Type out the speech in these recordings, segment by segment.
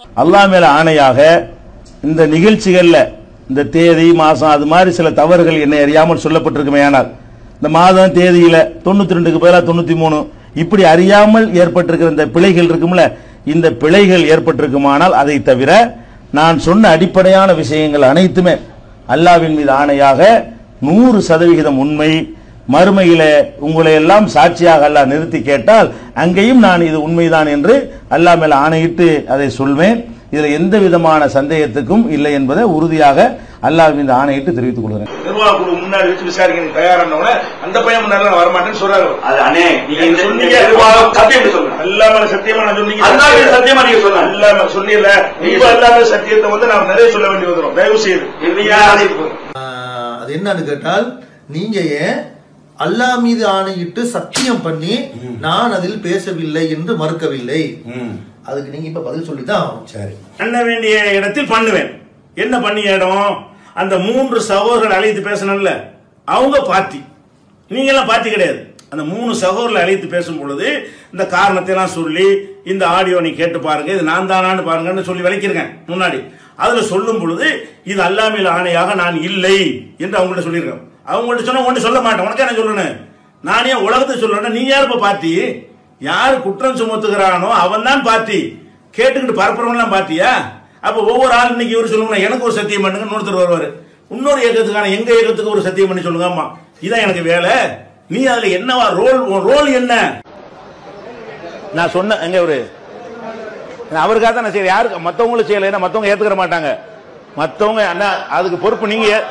அல்லாஹ் மேல ஆணையாக இந்த நிகழ்ச்சிகள்ல இந்த தேதி மாசம் அது மாதிரி சில தவறுகள் என்னை அறியாமல் சொல்லப்பட்டிருக்குமேயானால் இந்த மாதம் தேதியில தொண்ணூத்தி ரெண்டுக்கு பதிலாக தொண்ணூத்தி மூணு இப்படி அறியாமல் ஏற்பட்டிருக்கிற இந்த பிழைகள் இருக்கும்ல இந்த பிழைகள் ஏற்பட்டிருக்குமானால் அதை தவிர நான் சொன்ன அடிப்படையான விஷயங்கள் அனைத்துமே அல்லாவின் மீது ஆணையாக நூறு சதவிகிதம் உண்மை மறுமையில உங்களை எல்லாம் சாட்சியாக அல்லாஹ் நிறுத்தி கேட்டால் அங்கேயும் நான் இது உண்மைதான் என்று அல்லாஹ் மேல ஆணையிட்டு அதை சொல்வேன் இதுல எந்த விதமான சந்தேகத்துக்கும் இல்லை என்பதை உறுதியாக அல்லாஹ் மீது ஆணையிட்டு தெரிவித்துக் கொள்கிறேன் நிர்வாக குழு முன்னாடி வச்சு விசாரிக்க தயாரானவன அந்த பையன் முன்னாடி நான் வரமாட்டேன்னு சொல்றாரு அவர். அது அண்ணே நீங்க நீங்க இந்த சொன்னீங்க நிர்வாகம் சத்தியம் சொல்லுங்க அல்லாம சத்தியமா நான் சொன்னீங்க அல்லாஹ்வின் சத்தியமா நீங்க சொல்லுங்க. அல்லாம சொன்னீங்கல்ல இப்ப அல்லாம சத்தியத்தை வந்து நான் நிறைய சொல்ல வேண்டி வந்துடும் தயவு செய்து நீங்க ஆணையிட்டு போங்க. ஆஹ் அது என்னன்னு கேட்டால் நீங்க ஏன் அல்லாஹ் மீது ஆணையிட்டு சத்தியம் பண்ணி நான் அதில் பேசவில்லை என்று மறுக்கவில்லை அதுக்கு நீங்க இப்ப பதில் சொல்லிதான் ஆகணும் சரி பண்ண வேண்டிய இடத்தில் பண்ணுவேன் என்ன பண்ணிய இடம் அந்த மூன்று சகோதரர்கள் அழைத்து பேசணும்ல அவங்க பார்ட்டி நீங்க எல்லாம் பார்ட்டி கிடையாது அந்த மூணு சகோதரர்களை அழைத்து பேசும் பொழுது இந்த காரணத்தை எல்லாம் சொல்லி இந்த ஆடியோ நீ கேட்டு பாருங்க இது நான் தானான்னு பாருங்கன்னு சொல்லி விளக்கிருக்கேன் முன்னாடி அதுல சொல்லும் பொழுது இது அல்லாமையில் ஆணையாக நான் இல்லை என்று அவங்கள்ட்ட சொல்லியிருக்கேன் அவங்கள்ட்ட சொன்னா ஒண்ணு சொல்ல மாட்டேன் உனக்கு என்ன சொல்லணும் நானே உலகத்தை சொல்றேன் நீ யார் இப்ப பார்ட்டி யார் குற்றம் சுமத்துகிறானோ அவன் தான் பார்ட்டி கேட்டுக்கிட்டு பரப்புறவன்லாம் பார்த்தியா அப்ப ஒவ்வொரு ஆள் இன்னைக்கு இவர் சொல்லுங்க எனக்கு ஒரு சத்தியம் பண்ணுங்க இன்னொருத்தர் வருவாரு இன்னொரு இயக்கத்துக்கான எங்க இயக்கத்துக்கு ஒரு சத்தியம் பண்ணி சொல்லுங்க ஆமா இதான் எனக்கு வேலை நீ அதுல என்னவா ரோல் ரோல் என்ன நான் சொன்ன எங்க ஒரு அவருக்காக தான் நான் செய்யறேன் யாருக்கு மத்தவங்களும் செய்யல ஏன்னா மத்தவங்க ஏத்துக்கிற மாட்டாங்க மத்தவங்க அண்ணா அதுக்கு பொறுப்பு நீங்க ஏ-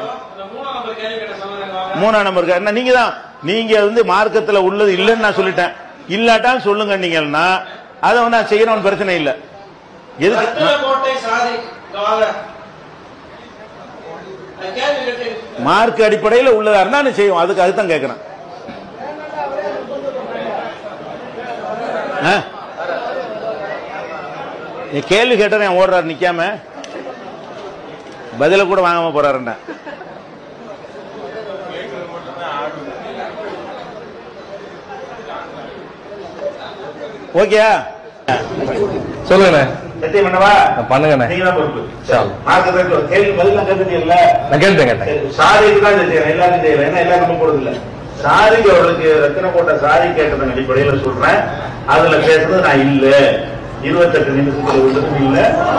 மூணாம் நம்பருக்கு அண்ணா நீங்க தான் நீங்க வந்து மார்க்கத்துல உள்ளது இல்லைன்னு நான் சொல்லிட்டேன் இல்லாட்டாலும் சொல்லுங்க நீங்கன்னா அதை வந்து நான் செய்யணும்னு பிரச்சனை இல்லை எதுக்கு கோட்டை சாதி கேள்வி கேட்டு மார்க் அடிப்படையில் உள்ளதா இருந்தா நான் செய்வோம் அதுக்கு அதுதான் கேட்கிறேன் ஆ? நீ கேள்வி கேட்டா ஓடுறாரு நிக்காம பதில கூட வாங்காம போறாருண்ணா ஓகேயா சொல்லுங்கண்ணே சத்தியம் பண்ணவா பண்ணுங்கண்ணே நீங்க தான் பொறுப்பு சரி. மார்க்கத்தை கேள்வி பதில் நான் கேட்டுட்டீங்கல்ல நான் கேட்டேன் கேட்டேன் சாதிக்கு தான் இது செய்யறேன் எல்லாரும் செய்யறேன் என்ன எல்லாம் நம்ம போறது இல்ல சாதிக்கு அவர்களுக்கு ரத்தின கோட்டை சாதி கேட்டதன் அடிப்படையில சொல்றேன் அதுல பேசுறது நான் இல்ல இருபத்தெட்டு நிமிஷத்துல விட்டதும் இல்ல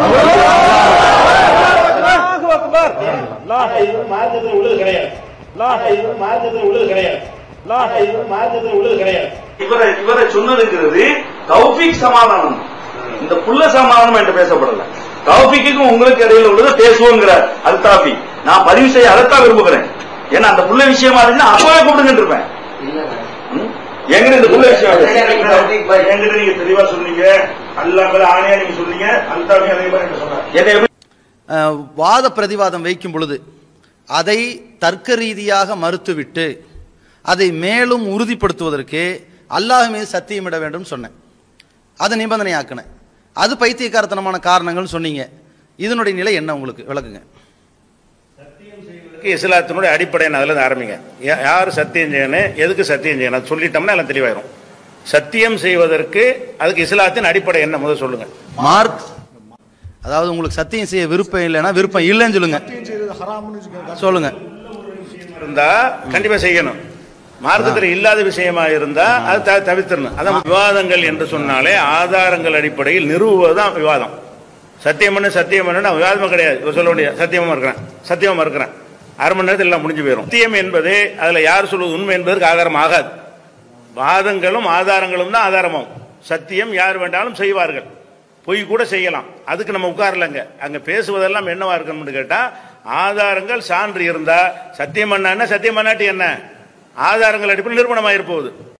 ஆனா இது மார்க்கத்துல உள்ளது கிடையாது ஆனா இது மார்க்கத்துல உள்ளது கிடையாது ஆனா இது மார்க்கத்துல உள்ளது கிடையாது இவரை இவரை சொன்னதுங்கிறது தௌஃபிக் சமாதானம் இந்த புள்ள சமாதானம் என்று பேசப்படல தௌஃபிக்கும் உங்களுக்கு இடையில உள்ளது பேசுவோங்கிறார் அல்தாஃபி நான் பதிவு செய்ய அதைத்தான் விரும்புகிறேன் ஏன்னா அந்த புள்ள விஷயமா இருந்துச்சுன்னா அப்பவே கூப்பிடுங்கன்னு இருப்பேன் ம்? என்கிட்ட இந்த புள்ள விஷயம் என்கிட்ட நீங்க தெளிவா சொன்னீங்க அல்லா மேல ஆணையா நீங்க சொன்னீங்க அல்தாஃபி அதே மாதிரி என்கிட்ட சொன்னார் என்னை எப்படி அஹ், வாத பிரதிவாதம் வைக்கும் பொழுது அதை தர்க்க ரீதியாக மறுத்துவிட்டு அதை மேலும் உறுதிப்படுத்துவதற்கு அல்லாஹ் மீது சத்தியமிட வேண்டும் சொன்னேன் அதை நிபந்தனையாக்கினேன் அது பைத்தியக்காரத்தனமான காரணங்கள்னு சொன்னீங்க இதனுடைய நிலை என்ன உங்களுக்கு விளக்குங்க இஸ்லாத்தினுடைய அடிப்படை அதுல இருந்து ஆரம்பிங்க யா- யார் சத்தியம் செய்யணும் எதுக்கு சத்தியம் செய்யணும் அது சொல்லிட்டோம்னா எல்லாம் தெளிவாயிரும் சத்தியம் செய்வதற்கு அதுக்கு இஸ்லாத்தின் அடிப்படை என்ன முதல் சொல்லுங்க மார்க் அதாவது உங்களுக்கு சத்தியம் செய்ய விருப்பம் இல்லைன்னா விருப்பம் இல்லைன்னு சொல்லுங்க சொல்லுங்க இருந்தா கண்டிப்பா செய்யணும் மார்க்கத்தில் இல்லாத விஷயமா இருந்தா அது த- தவிர்த்திடணும் அதான் விவாதங்கள் என்று சொன்னாலே ஆதாரங்கள் அடிப்படையில் நிறுவுவதுதான் விவாதம் சத்தியம் பண்ணு சத்தியம் பண்ணு விவாதமே கிடையாது இவர் சொல்ல வேண்டிய சத்தியமா இருக்கிறேன் சத்தியமா இருக்கிறேன் அரை மணி நேரத்தில் எல்லாம் முடிஞ்சு போயிடும் சத்தியம் என்பது அதுல யார் சொல்வது உண்மை என்பதற்கு ஆதாரம் ஆகாது வாதங்களும் ஆதாரங்களும் தான் ஆதாரமாகும் சத்தியம் யார் வேண்டாலும் செய்வார்கள் பொய் கூட செய்யலாம் அதுக்கு நம்ம உட்காரலங்க அங்க பேசுவதெல்லாம் என்னவா இருக்கணும்னு கேட்டா ஆதாரங்கள் சான்று இருந்தா சத்தியம் பண்ணா என்ன சத்தியம் பண்ணாட்டி என்ன ஆதாரங்கள் அடிப்படையில் நிரூபணமாயிருப்போகுது